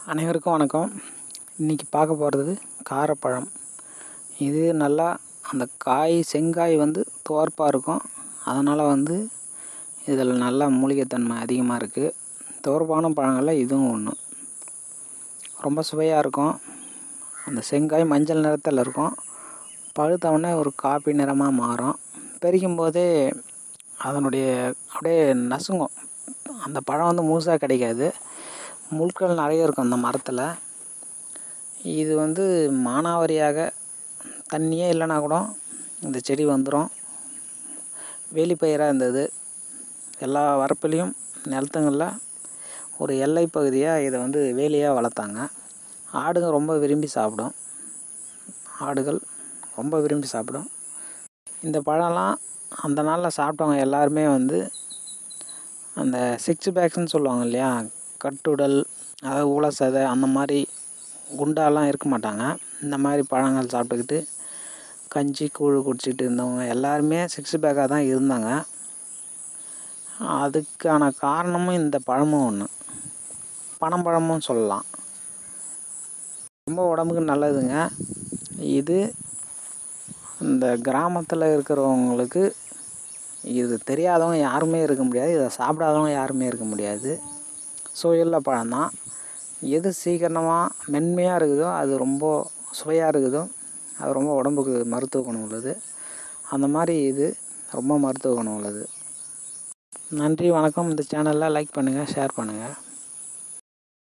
அனைவருக்கும் வணக்கம் இன்றைக்கி பார்க்க போகிறது காரப்பழம் இது நல்லா அந்த காய் செங்காய் வந்து துவர்ப்பாக இருக்கும் அதனால் வந்து இதில் நல்லா மூலிகைத்தன்மை அதிகமாக இருக்குது துவர்ப்பான பழங்களில் இதுவும் ஒன்று ரொம்ப சுவையாக இருக்கும் அந்த செங்காய் மஞ்சள் நிறத்தில் இருக்கும் பழுத்தவுடனே ஒரு காப்பி நிறமாக மாறும் பறிக்கும் போதே அதனுடைய அப்படியே நசுங்கும் அந்த பழம் வந்து முழுசாக கிடைக்காது முட்கள் நிறைய இருக்கும் அந்த மரத்தில் இது வந்து மானாவாரியாக தண்ணியே இல்லைனா கூட இந்த செடி வந்துடும் வேலிப்பயிராக இருந்தது எல்லா வரப்புலேயும் நிலத்துங்களில் ஒரு எல்லை பகுதியாக இதை வந்து வேலியாக வளர்த்தாங்க ஆடுங்க ரொம்ப விரும்பி சாப்பிடும் ஆடுகள் ரொம்ப விரும்பி சாப்பிடும் இந்த பழம்லாம் அந்த நாளில் சாப்பிட்டவங்க எல்லாருமே வந்து அந்த சிக்ஸ் பேக்ஸ்ன்னு சொல்லுவாங்க இல்லையா கட்டுடல் அதாவது ஊழசதை அந்த மாதிரி குண்டாலாம் இருக்க மாட்டாங்க இந்த மாதிரி பழங்கள் சாப்பிட்டுக்கிட்டு கஞ்சி கூழ் குடிச்சிட்டு இருந்தவங்க எல்லாருமே சிக்ஸ் பேக்காக தான் இருந்தாங்க அதுக்கான காரணமும் இந்த பழமும் ஒன்று பனம்பழமும் சொல்லலாம் ரொம்ப உடம்புக்கு நல்லதுங்க இது இந்த கிராமத்தில் இருக்கிறவங்களுக்கு இது தெரியாதவங்க யாருமே இருக்க முடியாது இதை சாப்பிடாதவங்க யாருமே இருக்க முடியாது சுவையுள்ள பழம்தான் எது சீக்கிரமாக மென்மையாக இருக்குதோ அது ரொம்ப சுவையாக இருக்குதோ அது ரொம்ப உடம்புக்கு மருத்துவ குணம் உள்ளது அந்த மாதிரி இது ரொம்ப மருத்துவ குணம் உள்ளது நன்றி வணக்கம் இந்த சேனலில் லைக் பண்ணுங்கள் ஷேர் பண்ணுங்கள்